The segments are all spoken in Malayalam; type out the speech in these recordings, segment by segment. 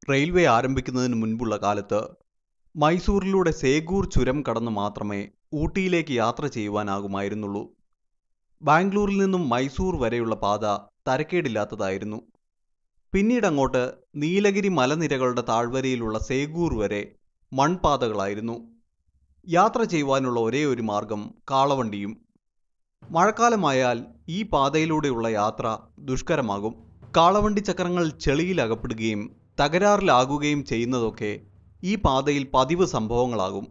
റെയിൽവേ ആരംഭിക്കുന്നതിന് മുൻപുള്ള കാലത്ത് മൈസൂറിലൂടെ സേഗൂർ ചുരം കടന്ന് മാത്രമേ ഊട്ടിയിലേക്ക് യാത്ര ചെയ്യുവാനാകുമായിരുന്നുള്ളൂ ബാംഗ്ലൂരിൽ നിന്നും മൈസൂർ വരെയുള്ള പാത തരക്കേടില്ലാത്തതായിരുന്നു പിന്നീട് അങ്ങോട്ട് നീലഗിരി മലനിരകളുടെ താഴ്വരയിലുള്ള സേഗൂർ വരെ മൺപാതകളായിരുന്നു യാത്ര ചെയ്യുവാനുള്ള ഒരേ ഒരു മാർഗം കാളവണ്ടിയും മഴക്കാലമായാൽ ഈ പാതയിലൂടെയുള്ള യാത്ര ദുഷ്കരമാകും കാളവണ്ടി ചക്രങ്ങൾ ചെളിയിൽ അകപ്പെടുകയും തകരാറിലാകുകയും ചെയ്യുന്നതൊക്കെ ഈ പാതയിൽ പതിവ് സംഭവങ്ങളാകും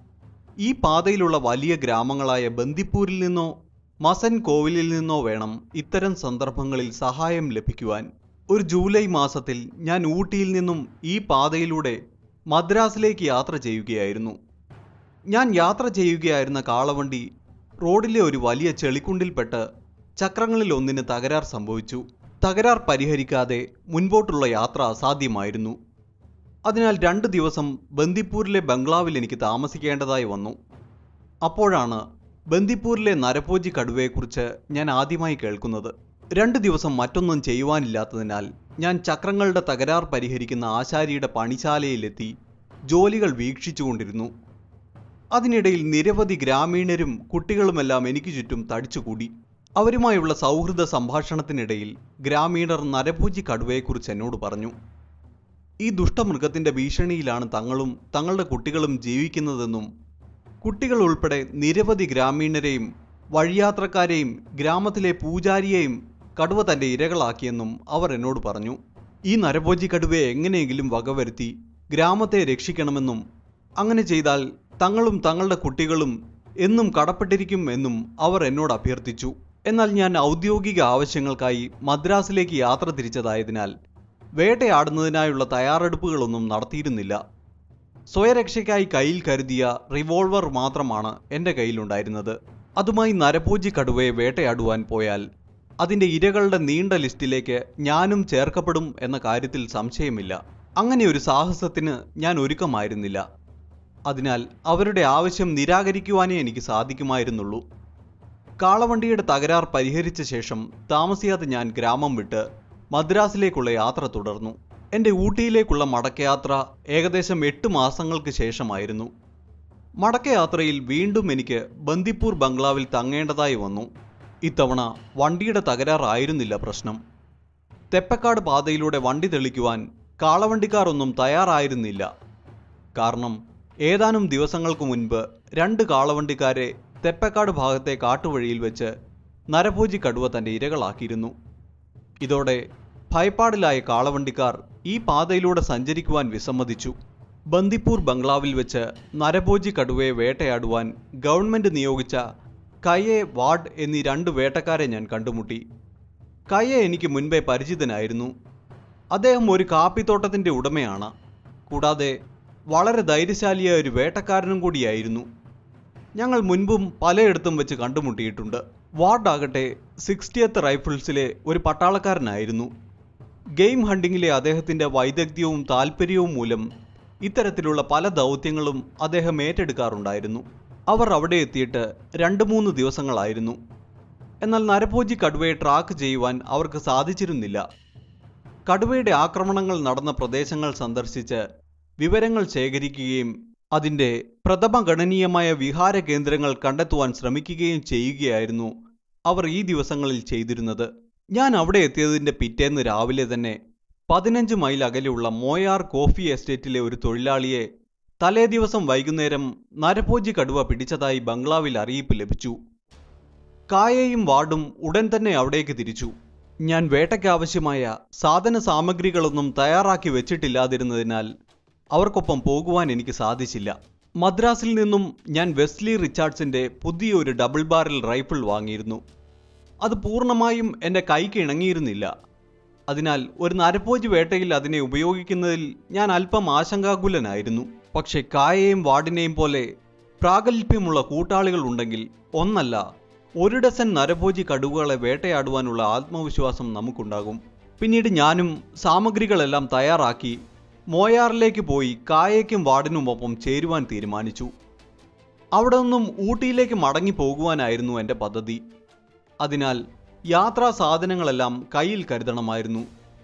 ഈ പാതയിലുള്ള വലിയ ഗ്രാമങ്ങളായ ബന്ദിപ്പൂരിൽ നിന്നോ മസൻ കോവിലിൽ നിന്നോ വേണം ഇത്തരം സന്ദർഭങ്ങളിൽ സഹായം ലഭിക്കുവാൻ ഒരു ജൂലൈ മാസത്തിൽ ഞാൻ ഊട്ടിയിൽ നിന്നും ഈ പാതയിലൂടെ മദ്രാസിലേക്ക് യാത്ര ചെയ്യുകയായിരുന്നു ഞാൻ യാത്ര ചെയ്യുകയായിരുന്ന കാളവണ്ടി റോഡിലെ ഒരു വലിയ ചെളിക്കുണ്ടിൽപ്പെട്ട് ചക്രങ്ങളിൽ ഒന്നിന് തകരാർ സംഭവിച്ചു തകരാർ പരിഹരിക്കാതെ മുൻപോട്ടുള്ള യാത്ര അസാധ്യമായിരുന്നു അതിനാൽ രണ്ട് ദിവസം ബന്ദിപ്പൂരിലെ ബംഗ്ലാവിൽ എനിക്ക് താമസിക്കേണ്ടതായി വന്നു അപ്പോഴാണ് ബന്ദിപ്പൂരിലെ നരഭോജി കടുവയെക്കുറിച്ച് ഞാൻ ആദ്യമായി കേൾക്കുന്നത് രണ്ട് ദിവസം മറ്റൊന്നും ചെയ്യുവാനില്ലാത്തതിനാൽ ഞാൻ ചക്രങ്ങളുടെ തകരാർ പരിഹരിക്കുന്ന ആശാരിയുടെ പണിശാലയിലെത്തി ജോലികൾ വീക്ഷിച്ചുകൊണ്ടിരുന്നു അതിനിടയിൽ നിരവധി ഗ്രാമീണരും കുട്ടികളുമെല്ലാം എനിക്ക് ചുറ്റും തടിച്ചുകൂടി അവരുമായുള്ള സൗഹൃദ സംഭാഷണത്തിനിടയിൽ ഗ്രാമീണർ നരഭോജി കടുവയെക്കുറിച്ച് എന്നോട് പറഞ്ഞു ഈ ദുഷ്ടമൃഗത്തിന്റെ ഭീഷണിയിലാണ് തങ്ങളും തങ്ങളുടെ കുട്ടികളും ജീവിക്കുന്നതെന്നും കുട്ടികൾ ഉൾപ്പെടെ നിരവധി ഗ്രാമീണരെയും വഴിയാത്രക്കാരെയും ഗ്രാമത്തിലെ പൂജാരിയെയും കടുവ തന്റെ ഇരകളാക്കിയെന്നും അവർ എന്നോട് പറഞ്ഞു ഈ നരഭോജി കടുവയെ എങ്ങനെയെങ്കിലും വകവരുത്തി ഗ്രാമത്തെ രക്ഷിക്കണമെന്നും അങ്ങനെ ചെയ്താൽ തങ്ങളും തങ്ങളുടെ കുട്ടികളും എന്നും കടപ്പെട്ടിരിക്കും എന്നും അവർ എന്നോട് അഭ്യർത്ഥിച്ചു എന്നാൽ ഞാൻ ഔദ്യോഗിക ആവശ്യങ്ങൾക്കായി മദ്രാസിലേക്ക് യാത്ര തിരിച്ചതായതിനാൽ വേട്ടയാടുന്നതിനായുള്ള തയ്യാറെടുപ്പുകളൊന്നും നടത്തിയിരുന്നില്ല സ്വയരക്ഷയ്ക്കായി കയ്യിൽ കരുതിയ റിവോൾവർ മാത്രമാണ് എൻ്റെ കയ്യിലുണ്ടായിരുന്നത് അതുമായി നരഭോജി കടുവയെ വേട്ടയാടുവാൻ പോയാൽ അതിൻ്റെ ഇരകളുടെ നീണ്ട ലിസ്റ്റിലേക്ക് ഞാനും ചേർക്കപ്പെടും എന്ന കാര്യത്തിൽ സംശയമില്ല അങ്ങനെ ഒരു സാഹസത്തിന് ഞാൻ ഒരുക്കമായിരുന്നില്ല അതിനാൽ അവരുടെ ആവശ്യം നിരാകരിക്കുവാനേ എനിക്ക് സാധിക്കുമായിരുന്നുള്ളൂ കാളവണ്ടിയുടെ തകരാർ പരിഹരിച്ച ശേഷം താമസിയാതെ ഞാൻ ഗ്രാമം വിട്ട് മദ്രാസിലേക്കുള്ള യാത്ര തുടർന്നു എൻ്റെ ഊട്ടിയിലേക്കുള്ള മടക്കയാത്ര ഏകദേശം എട്ട് മാസങ്ങൾക്ക് ശേഷമായിരുന്നു മടക്കയാത്രയിൽ വീണ്ടും എനിക്ക് ബന്ദിപ്പൂർ ബംഗ്ലാവിൽ തങ്ങേണ്ടതായി വന്നു ഇത്തവണ വണ്ടിയുടെ തകരാറായിരുന്നില്ല പ്രശ്നം തെപ്പക്കാട് പാതയിലൂടെ വണ്ടി തെളിക്കുവാൻ കാളവണ്ടിക്കാർ ഒന്നും തയ്യാറായിരുന്നില്ല കാരണം ഏതാനും ദിവസങ്ങൾക്ക് മുൻപ് രണ്ട് കാളവണ്ടിക്കാരെ തെപ്പക്കാട് ഭാഗത്തെ കാട്ടുവഴിയിൽ വെച്ച് നരഭോജി കടുവ തന്റെ ഇരകളാക്കിയിരുന്നു ഇതോടെ ഭയപ്പാടിലായ കാളവണ്ടിക്കാർ ഈ പാതയിലൂടെ സഞ്ചരിക്കുവാൻ വിസമ്മതിച്ചു ബന്ദിപ്പൂർ ബംഗ്ലാവിൽ വെച്ച് നരഭോജി കടുവയെ വേട്ടയാടുവാൻ ഗവൺമെന്റ് നിയോഗിച്ച കയെ വാർഡ് എന്നീ രണ്ട് വേട്ടക്കാരെ ഞാൻ കണ്ടുമുട്ടി കയെ എനിക്ക് മുൻപേ പരിചിതനായിരുന്നു അദ്ദേഹം ഒരു കാപ്പിത്തോട്ടത്തിന്റെ ഉടമയാണ് കൂടാതെ വളരെ ധൈര്യശാലിയായ ഒരു വേട്ടക്കാരനും കൂടിയായിരുന്നു ഞങ്ങൾ മുൻപും പലയിടത്തും വെച്ച് കണ്ടുമുട്ടിയിട്ടുണ്ട് വാർഡ് ആകട്ടെ സിക്സ്റ്റിയത്ത് റൈഫിൾസിലെ ഒരു പട്ടാളക്കാരനായിരുന്നു ഗെയിം ഹണ്ടിങ്ങിലെ അദ്ദേഹത്തിന്റെ വൈദഗ്ധ്യവും താല്പര്യവും മൂലം ഇത്തരത്തിലുള്ള പല ദൗത്യങ്ങളും അദ്ദേഹം ഏറ്റെടുക്കാറുണ്ടായിരുന്നു അവർ അവിടെ എത്തിയിട്ട് രണ്ട് മൂന്ന് ദിവസങ്ങളായിരുന്നു എന്നാൽ നരഭോജി കടുവയെ ട്രാക്ക് ചെയ്യുവാൻ അവർക്ക് സാധിച്ചിരുന്നില്ല കടുവയുടെ ആക്രമണങ്ങൾ നടന്ന പ്രദേശങ്ങൾ സന്ദർശിച്ച് വിവരങ്ങൾ ശേഖരിക്കുകയും അതിൻ്റെ പ്രഥമ ഗണനീയമായ വിഹാര കേന്ദ്രങ്ങൾ കണ്ടെത്തുവാൻ ശ്രമിക്കുകയും ചെയ്യുകയായിരുന്നു അവർ ഈ ദിവസങ്ങളിൽ ചെയ്തിരുന്നത് ഞാൻ അവിടെ എത്തിയതിൻ്റെ പിറ്റേന്ന് രാവിലെ തന്നെ പതിനഞ്ച് മൈൽ അകലെയുള്ള മോയാർ കോഫി എസ്റ്റേറ്റിലെ ഒരു തൊഴിലാളിയെ തലേ ദിവസം വൈകുന്നേരം നരഭോജി കടുവ പിടിച്ചതായി ബംഗ്ലാവിൽ അറിയിപ്പ് ലഭിച്ചു കായയും വാർഡും ഉടൻ തന്നെ അവിടേക്ക് തിരിച്ചു ഞാൻ വേട്ടയ്ക്കാവശ്യമായ സാധന സാമഗ്രികളൊന്നും തയ്യാറാക്കി വെച്ചിട്ടില്ലാതിരുന്നതിനാൽ അവർക്കൊപ്പം പോകുവാൻ എനിക്ക് സാധിച്ചില്ല മദ്രാസിൽ നിന്നും ഞാൻ വെസ്ലി റിച്ചാർഡ്സിന്റെ പുതിയൊരു ഡബിൾ ബാരൽ റൈഫിൾ വാങ്ങിയിരുന്നു അത് പൂർണ്ണമായും എൻ്റെ കൈക്ക് ഇണങ്ങിയിരുന്നില്ല അതിനാൽ ഒരു നരഭോജി വേട്ടയിൽ അതിനെ ഉപയോഗിക്കുന്നതിൽ ഞാൻ അല്പം ആശങ്കാകുലനായിരുന്നു പക്ഷെ കായയെയും വാർഡിനെയും പോലെ പ്രാഗൽഭ്യമുള്ള കൂട്ടാളികൾ ഉണ്ടെങ്കിൽ ഒന്നല്ല ഒരു ഡസൻ നരഭോജി കടുവകളെ വേട്ടയാടുവാനുള്ള ആത്മവിശ്വാസം നമുക്കുണ്ടാകും പിന്നീട് ഞാനും സാമഗ്രികളെല്ലാം തയ്യാറാക്കി മോയാറിലേക്ക് പോയി കായയ്ക്കും വാർഡിനുമൊപ്പം ചേരുവാൻ തീരുമാനിച്ചു അവിടെ നിന്നും ഊട്ടിയിലേക്ക് മടങ്ങി പോകുവാനായിരുന്നു എൻ്റെ പദ്ധതി അതിനാൽ യാത്രാ സാധനങ്ങളെല്ലാം കയ്യിൽ കരുതണമായിരുന്നു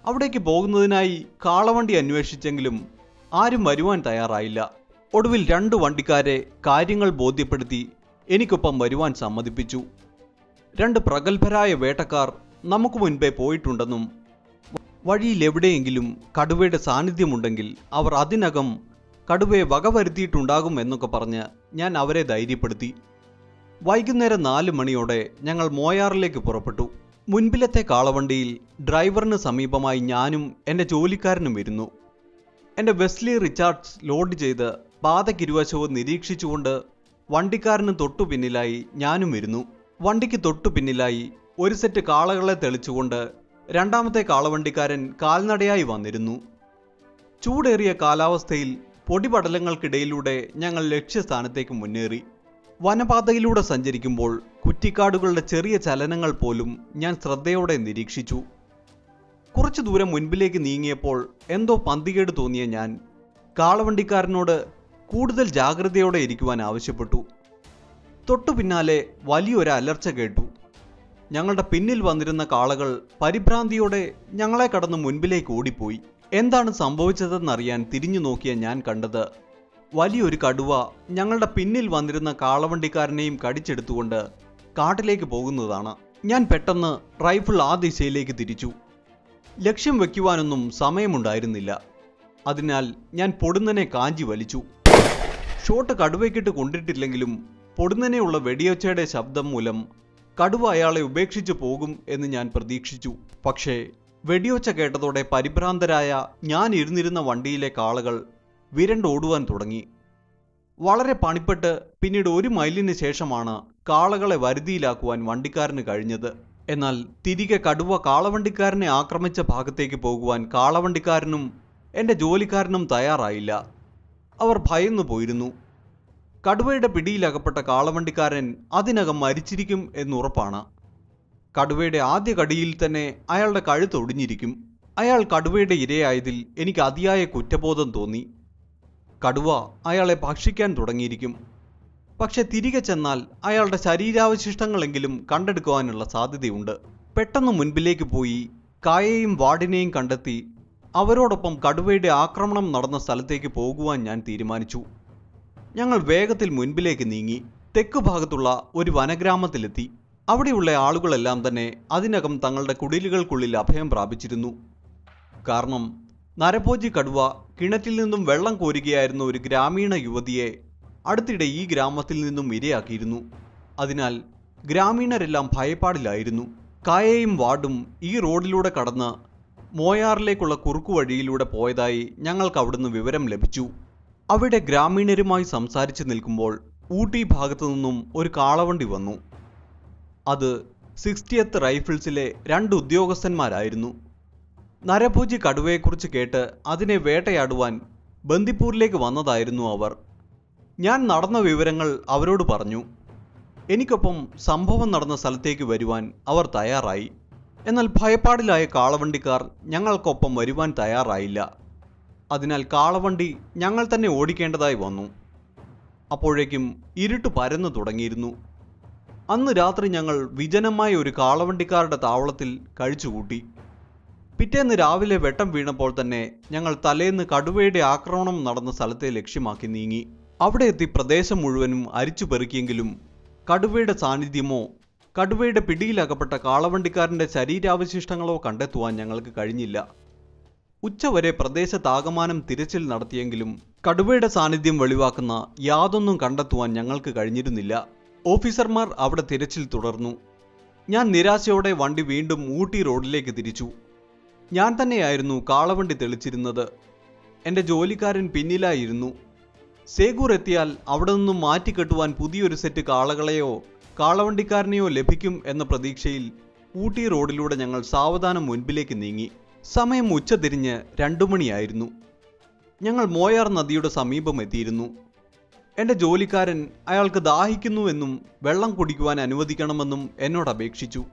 അവിടേക്ക് പോകുന്നതിനായി കാളവണ്ടി അന്വേഷിച്ചെങ്കിലും ആരും വരുവാൻ തയ്യാറായില്ല ഒടുവിൽ രണ്ട് വണ്ടിക്കാരെ കാര്യങ്ങൾ ബോധ്യപ്പെടുത്തി എനിക്കൊപ്പം വരുവാൻ സമ്മതിപ്പിച്ചു രണ്ട് പ്രഗത്ഭരായ വേട്ടക്കാർ നമുക്ക് മുൻപേ പോയിട്ടുണ്ടെന്നും വഴിയിൽ എവിടെയെങ്കിലും കടുവയുടെ സാന്നിധ്യമുണ്ടെങ്കിൽ അവർ അതിനകം കടുവയെ വകവരുത്തിയിട്ടുണ്ടാകും എന്നൊക്കെ പറഞ്ഞ് ഞാൻ അവരെ ധൈര്യപ്പെടുത്തി വൈകുന്നേരം നാല് മണിയോടെ ഞങ്ങൾ മോയാറിലേക്ക് പുറപ്പെട്ടു മുൻപിലത്തെ കാളവണ്ടിയിൽ ഡ്രൈവറിന് സമീപമായി ഞാനും എൻ്റെ ജോലിക്കാരനും ഇരുന്നു എൻ്റെ വെസ്ലി റിച്ചാർഡ്സ് ലോഡ് ചെയ്ത് പാതയ്ക്കിരുവശവും നിരീക്ഷിച്ചുകൊണ്ട് വണ്ടിക്കാരന് തൊട്ടു പിന്നിലായി ഞാനും ഇരുന്നു വണ്ടിക്ക് തൊട്ടു പിന്നിലായി ഒരു സെറ്റ് കാളകളെ തെളിച്ചുകൊണ്ട് രണ്ടാമത്തെ കാളവണ്ടിക്കാരൻ കാൽനടയായി വന്നിരുന്നു ചൂടേറിയ കാലാവസ്ഥയിൽ പൊടിപടലങ്ങൾക്കിടയിലൂടെ ഞങ്ങൾ ലക്ഷ്യസ്ഥാനത്തേക്ക് മുന്നേറി വനപാതയിലൂടെ സഞ്ചരിക്കുമ്പോൾ കുറ്റിക്കാടുകളുടെ ചെറിയ ചലനങ്ങൾ പോലും ഞാൻ ശ്രദ്ധയോടെ നിരീക്ഷിച്ചു കുറച്ചു ദൂരം മുൻപിലേക്ക് നീങ്ങിയപ്പോൾ എന്തോ പന്തികേട് തോന്നിയ ഞാൻ കാളവണ്ടിക്കാരനോട് കൂടുതൽ ജാഗ്രതയോടെ ഇരിക്കുവാൻ ആവശ്യപ്പെട്ടു തൊട്ടു പിന്നാലെ വലിയൊരു അലർച്ച കേട്ടു ഞങ്ങളുടെ പിന്നിൽ വന്നിരുന്ന കാളകൾ പരിഭ്രാന്തിയോടെ ഞങ്ങളെ കടന്ന് മുൻപിലേക്ക് ഓടിപ്പോയി എന്താണ് സംഭവിച്ചതെന്നറിയാൻ തിരിഞ്ഞു നോക്കിയ ഞാൻ കണ്ടത് വലിയൊരു കടുവ ഞങ്ങളുടെ പിന്നിൽ വന്നിരുന്ന കാളവണ്ടിക്കാരനെയും കടിച്ചെടുത്തുകൊണ്ട് കാട്ടിലേക്ക് പോകുന്നതാണ് ഞാൻ പെട്ടെന്ന് റൈഫിൾ ആ ദിശയിലേക്ക് തിരിച്ചു ലക്ഷ്യം വയ്ക്കുവാനൊന്നും സമയമുണ്ടായിരുന്നില്ല അതിനാൽ ഞാൻ പൊടുന്നനെ കാഞ്ചി വലിച്ചു ഷോട്ട് കടുവയ്ക്കിട്ട് കൊണ്ടിട്ടില്ലെങ്കിലും പൊടുന്നനെയുള്ള വെടിയൊച്ചയുടെ ശബ്ദം മൂലം കടുവ അയാളെ ഉപേക്ഷിച്ചു പോകും എന്ന് ഞാൻ പ്രതീക്ഷിച്ചു പക്ഷേ വെടിയൊച്ച കേട്ടതോടെ പരിഭ്രാന്തരായ ഞാൻ ഇരുന്നിരുന്ന വണ്ടിയിലെ കാളകൾ വിരണ്ടോടുവാൻ തുടങ്ങി വളരെ പണിപ്പെട്ട് പിന്നീട് ഒരു മൈലിന് ശേഷമാണ് കാളകളെ വരുതിയിലാക്കുവാൻ വണ്ടിക്കാരന് കഴിഞ്ഞത് എന്നാൽ തിരികെ കടുവ കാളവണ്ടിക്കാരനെ ആക്രമിച്ച ഭാഗത്തേക്ക് പോകുവാൻ കാളവണ്ടിക്കാരനും എൻ്റെ ജോലിക്കാരനും തയ്യാറായില്ല അവർ ഭയന്നു പോയിരുന്നു കടുവയുടെ പിടിയിലകപ്പെട്ട കാളവണ്ടിക്കാരൻ അതിനകം മരിച്ചിരിക്കും എന്നുറപ്പാണ് കടുവയുടെ ആദ്യ കടിയിൽ തന്നെ അയാളുടെ കഴുത്ത് ഒടിഞ്ഞിരിക്കും അയാൾ കടുവയുടെ ഇരയായതിൽ എനിക്ക് അതിയായ കുറ്റബോധം തോന്നി കടുവ അയാളെ ഭക്ഷിക്കാൻ തുടങ്ങിയിരിക്കും പക്ഷെ തിരികെ ചെന്നാൽ അയാളുടെ ശരീരാവശിഷ്ടങ്ങളെങ്കിലും കണ്ടെടുക്കുവാനുള്ള സാധ്യതയുണ്ട് പെട്ടെന്ന് മുൻപിലേക്ക് പോയി കായയും വാർഡിനെയും കണ്ടെത്തി അവരോടൊപ്പം കടുവയുടെ ആക്രമണം നടന്ന സ്ഥലത്തേക്ക് പോകുവാൻ ഞാൻ തീരുമാനിച്ചു ഞങ്ങൾ വേഗത്തിൽ മുൻപിലേക്ക് നീങ്ങി തെക്ക് ഭാഗത്തുള്ള ഒരു വനഗ്രാമത്തിലെത്തി അവിടെയുള്ള ആളുകളെല്ലാം തന്നെ അതിനകം തങ്ങളുടെ കുടിലുകൾക്കുള്ളിൽ അഭയം പ്രാപിച്ചിരുന്നു കാരണം നരഭോജി കടുവ കിണറ്റിൽ നിന്നും വെള്ളം കോരുകയായിരുന്ന ഒരു ഗ്രാമീണ യുവതിയെ അടുത്തിടെ ഈ ഗ്രാമത്തിൽ നിന്നും ഇരയാക്കിയിരുന്നു അതിനാൽ ഗ്രാമീണരെല്ലാം ഭയപ്പാടിലായിരുന്നു കായയും വാർഡും ഈ റോഡിലൂടെ കടന്ന് മോയാറിലേക്കുള്ള കുറുക്കുവഴിയിലൂടെ പോയതായി ഞങ്ങൾക്ക് അവിടുന്ന് വിവരം ലഭിച്ചു അവിടെ ഗ്രാമീണരുമായി സംസാരിച്ചു നിൽക്കുമ്പോൾ ഊട്ടി ഭാഗത്തു നിന്നും ഒരു കാളവണ്ടി വന്നു അത് സിക്സ്റ്റിയത്ത് റൈഫിൾസിലെ രണ്ട് ഉദ്യോഗസ്ഥന്മാരായിരുന്നു നരഭോജി കടുവയെക്കുറിച്ച് കേട്ട് അതിനെ വേട്ടയാടുവാൻ ബന്ദിപ്പൂരിലേക്ക് വന്നതായിരുന്നു അവർ ഞാൻ നടന്ന വിവരങ്ങൾ അവരോട് പറഞ്ഞു എനിക്കൊപ്പം സംഭവം നടന്ന സ്ഥലത്തേക്ക് വരുവാൻ അവർ തയ്യാറായി എന്നാൽ ഭയപ്പാടിലായ കാളവണ്ടിക്കാർ ഞങ്ങൾക്കൊപ്പം വരുവാൻ തയ്യാറായില്ല അതിനാൽ കാളവണ്ടി ഞങ്ങൾ തന്നെ ഓടിക്കേണ്ടതായി വന്നു അപ്പോഴേക്കും ഇരുട്ട് പരന്നു തുടങ്ങിയിരുന്നു അന്ന് രാത്രി ഞങ്ങൾ വിജനമായ ഒരു കാളവണ്ടിക്കാരുടെ താവളത്തിൽ കഴിച്ചുകൂട്ടി പിറ്റേന്ന് രാവിലെ വെട്ടം വീണപ്പോൾ തന്നെ ഞങ്ങൾ തലേന്ന് കടുവയുടെ ആക്രമണം നടന്ന സ്ഥലത്തെ ലക്ഷ്യമാക്കി നീങ്ങി അവിടെ എത്തി പ്രദേശം മുഴുവനും അരിച്ചു പെറുക്കിയെങ്കിലും കടുവയുടെ സാന്നിധ്യമോ കടുവയുടെ പിടിയിലകപ്പെട്ട കാളവണ്ടിക്കാരന്റെ ശരീരാവശിഷ്ടങ്ങളോ കണ്ടെത്തുവാൻ ഞങ്ങൾക്ക് കഴിഞ്ഞില്ല ഉച്ചവരെ പ്രദേശത്താകമാനം തിരച്ചിൽ നടത്തിയെങ്കിലും കടുവയുടെ സാന്നിധ്യം വെളിവാക്കുന്ന യാതൊന്നും കണ്ടെത്തുവാൻ ഞങ്ങൾക്ക് കഴിഞ്ഞിരുന്നില്ല ഓഫീസർമാർ അവിടെ തിരച്ചിൽ തുടർന്നു ഞാൻ നിരാശയോടെ വണ്ടി വീണ്ടും ഊട്ടി റോഡിലേക്ക് തിരിച്ചു ഞാൻ തന്നെയായിരുന്നു കാളവണ്ടി തെളിച്ചിരുന്നത് എൻ്റെ ജോലിക്കാരൻ പിന്നിലായിരുന്നു സേഗൂർ എത്തിയാൽ അവിടെ നിന്നും മാറ്റിക്കെട്ടുവാൻ പുതിയൊരു സെറ്റ് കാളകളെയോ കാളവണ്ടിക്കാരനെയോ ലഭിക്കും എന്ന പ്രതീക്ഷയിൽ ഊട്ടി റോഡിലൂടെ ഞങ്ങൾ സാവധാനം മുൻപിലേക്ക് നീങ്ങി സമയം ഉച്ചതിരിഞ്ഞ് രണ്ടു മണിയായിരുന്നു ഞങ്ങൾ മോയാർ നദിയുടെ സമീപം എത്തിയിരുന്നു എൻ്റെ ജോലിക്കാരൻ അയാൾക്ക് ദാഹിക്കുന്നുവെന്നും വെള്ളം കുടിക്കുവാൻ അനുവദിക്കണമെന്നും എന്നോട് അപേക്ഷിച്ചു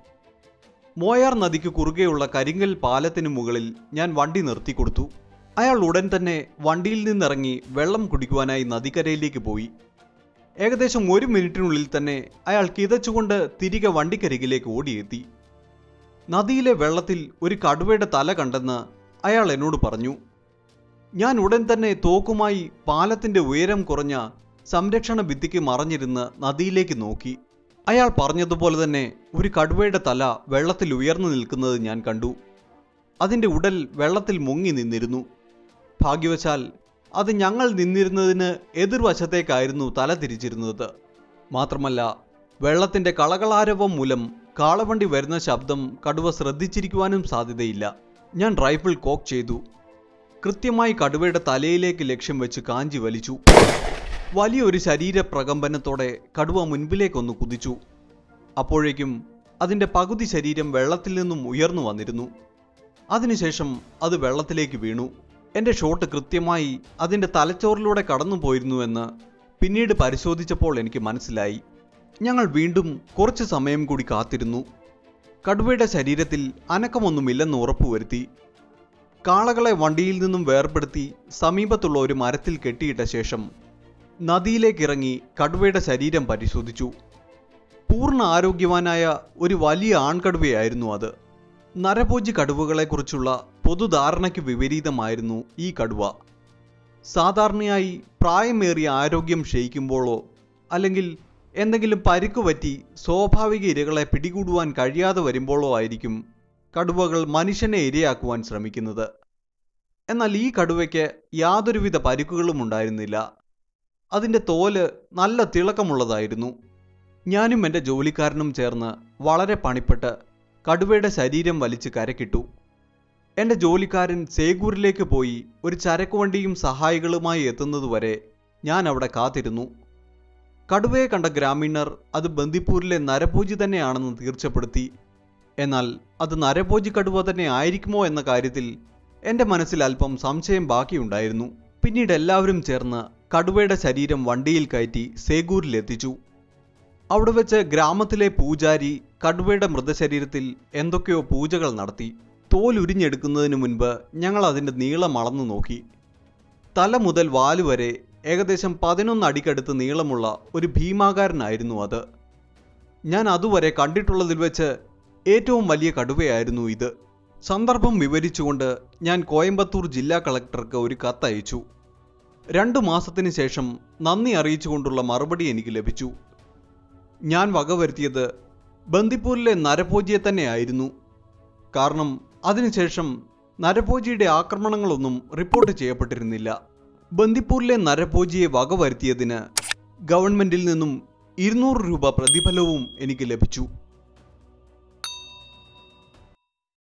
മോയാർ നദിക്ക് കുറുകെയുള്ള കരിങ്കൽ പാലത്തിനു മുകളിൽ ഞാൻ വണ്ടി നിർത്തിക്കൊടുത്തു അയാൾ ഉടൻ തന്നെ വണ്ടിയിൽ നിന്നിറങ്ങി വെള്ളം കുടിക്കുവാനായി നദിക്കരയിലേക്ക് പോയി ഏകദേശം ഒരു മിനിറ്റിനുള്ളിൽ തന്നെ അയാൾ കിതച്ചുകൊണ്ട് തിരികെ വണ്ടിക്കരികിലേക്ക് ഓടിയെത്തി നദിയിലെ വെള്ളത്തിൽ ഒരു കടുവയുടെ തല കണ്ടെന്ന് അയാൾ എന്നോട് പറഞ്ഞു ഞാൻ ഉടൻ തന്നെ തോക്കുമായി പാലത്തിന്റെ ഉയരം കുറഞ്ഞ സംരക്ഷണ ഭിത്തിക്ക് മറഞ്ഞിരുന്ന് നദിയിലേക്ക് നോക്കി അയാൾ പറഞ്ഞതുപോലെ തന്നെ ഒരു കടുവയുടെ തല വെള്ളത്തിൽ ഉയർന്നു നിൽക്കുന്നത് ഞാൻ കണ്ടു അതിന്റെ ഉടൽ വെള്ളത്തിൽ മുങ്ങി നിന്നിരുന്നു ഭാഗ്യവശാൽ അത് ഞങ്ങൾ നിന്നിരുന്നതിന് എതിർവശത്തേക്കായിരുന്നു തല തിരിച്ചിരുന്നത് മാത്രമല്ല വെള്ളത്തിന്റെ കളകളാരവം മൂലം കാളവണ്ടി വരുന്ന ശബ്ദം കടുവ ശ്രദ്ധിച്ചിരിക്കുവാനും സാധ്യതയില്ല ഞാൻ റൈഫിൾ കോക്ക് ചെയ്തു കൃത്യമായി കടുവയുടെ തലയിലേക്ക് ലക്ഷ്യം വെച്ച് കാഞ്ചി വലിച്ചു വലിയൊരു ശരീരപ്രകമ്പനത്തോടെ കടുവ മുൻപിലേക്കൊന്ന് കുതിച്ചു അപ്പോഴേക്കും അതിന്റെ പകുതി ശരീരം വെള്ളത്തിൽ നിന്നും ഉയർന്നു വന്നിരുന്നു അതിനുശേഷം അത് വെള്ളത്തിലേക്ക് വീണു എന്റെ ഷോട്ട് കൃത്യമായി അതിന്റെ തലച്ചോറിലൂടെ കടന്നു പോയിരുന്നുവെന്ന് പിന്നീട് പരിശോധിച്ചപ്പോൾ എനിക്ക് മനസ്സിലായി ഞങ്ങൾ വീണ്ടും കുറച്ച് സമയം കൂടി കാത്തിരുന്നു കടുവയുടെ ശരീരത്തിൽ അനക്കമൊന്നുമില്ലെന്ന് ഉറപ്പുവരുത്തി കാളകളെ വണ്ടിയിൽ നിന്നും വേർപെടുത്തി സമീപത്തുള്ള ഒരു മരത്തിൽ കെട്ടിയിട്ട ശേഷം നദിയിലേക്കിറങ്ങി കടുവയുടെ ശരീരം പരിശോധിച്ചു പൂർണ്ണ ആരോഗ്യവാനായ ഒരു വലിയ ആൺകടുവയായിരുന്നു അത് നരഭോജി കടുവകളെക്കുറിച്ചുള്ള പൊതുധാരണയ്ക്ക് വിപരീതമായിരുന്നു ഈ കടുവ സാധാരണയായി പ്രായമേറിയ ആരോഗ്യം ക്ഷയിക്കുമ്പോഴോ അല്ലെങ്കിൽ എന്തെങ്കിലും പരിക്കു പറ്റി സ്വാഭാവിക ഇരകളെ പിടികൂടുവാൻ കഴിയാതെ വരുമ്പോഴോ ആയിരിക്കും കടുവകൾ മനുഷ്യനെ ഇരയാക്കുവാൻ ശ്രമിക്കുന്നത് എന്നാൽ ഈ കടുവയ്ക്ക് യാതൊരുവിധ പരിക്കുകളും ഉണ്ടായിരുന്നില്ല അതിൻ്റെ തോല് നല്ല തിളക്കമുള്ളതായിരുന്നു ഞാനും എൻ്റെ ജോലിക്കാരനും ചേർന്ന് വളരെ പണിപ്പെട്ട് കടുവയുടെ ശരീരം വലിച്ച് കരക്കിട്ടു എൻ്റെ ജോലിക്കാരൻ സേഗൂരിലേക്ക് പോയി ഒരു ചരക്കുവണ്ടിയും സഹായികളുമായി എത്തുന്നതുവരെ ഞാൻ അവിടെ കാത്തിരുന്നു കടുവയെ കണ്ട ഗ്രാമീണർ അത് ബന്ദിപ്പൂരിലെ നരഭോജി തന്നെയാണെന്ന് തീർച്ചപ്പെടുത്തി എന്നാൽ അത് നരഭോജി കടുവ തന്നെ ആയിരിക്കുമോ എന്ന കാര്യത്തിൽ എൻ്റെ മനസ്സിൽ അല്പം സംശയം ബാക്കിയുണ്ടായിരുന്നു പിന്നീട് എല്ലാവരും ചേർന്ന് കടുവയുടെ ശരീരം വണ്ടിയിൽ കയറ്റി സേഗൂരിലെത്തിച്ചു അവിടെ വെച്ച് ഗ്രാമത്തിലെ പൂജാരി കടുവയുടെ മൃതശരീരത്തിൽ എന്തൊക്കെയോ പൂജകൾ നടത്തി തോൽ ഉരിഞ്ഞെടുക്കുന്നതിന് മുൻപ് ഞങ്ങൾ അതിൻ്റെ നീളം അളന്നു നോക്കി തല മുതൽ വാല് വരെ ഏകദേശം പതിനൊന്ന് അടിക്കടുത്ത് നീളമുള്ള ഒരു ഭീമാകാരനായിരുന്നു അത് ഞാൻ അതുവരെ കണ്ടിട്ടുള്ളതിൽ വെച്ച് ഏറ്റവും വലിയ കടുവയായിരുന്നു ഇത് സന്ദർഭം വിവരിച്ചുകൊണ്ട് ഞാൻ കോയമ്പത്തൂർ ജില്ലാ കളക്ടർക്ക് ഒരു കത്തയച്ചു രണ്ടു മാസത്തിന് ശേഷം നന്ദി അറിയിച്ചുകൊണ്ടുള്ള മറുപടി എനിക്ക് ലഭിച്ചു ഞാൻ വകവരുത്തിയത് ബന്ദിപ്പൂരിലെ നരഭോജിയെ തന്നെയായിരുന്നു കാരണം അതിനുശേഷം നരഭോജിയുടെ ആക്രമണങ്ങളൊന്നും റിപ്പോർട്ട് ചെയ്യപ്പെട്ടിരുന്നില്ല ബന്ദിപ്പൂരിലെ നരഭോജിയെ വകവരുത്തിയതിന് ഗവൺമെന്റിൽ നിന്നും ഇരുന്നൂറ് രൂപ പ്രതിഫലവും എനിക്ക് ലഭിച്ചു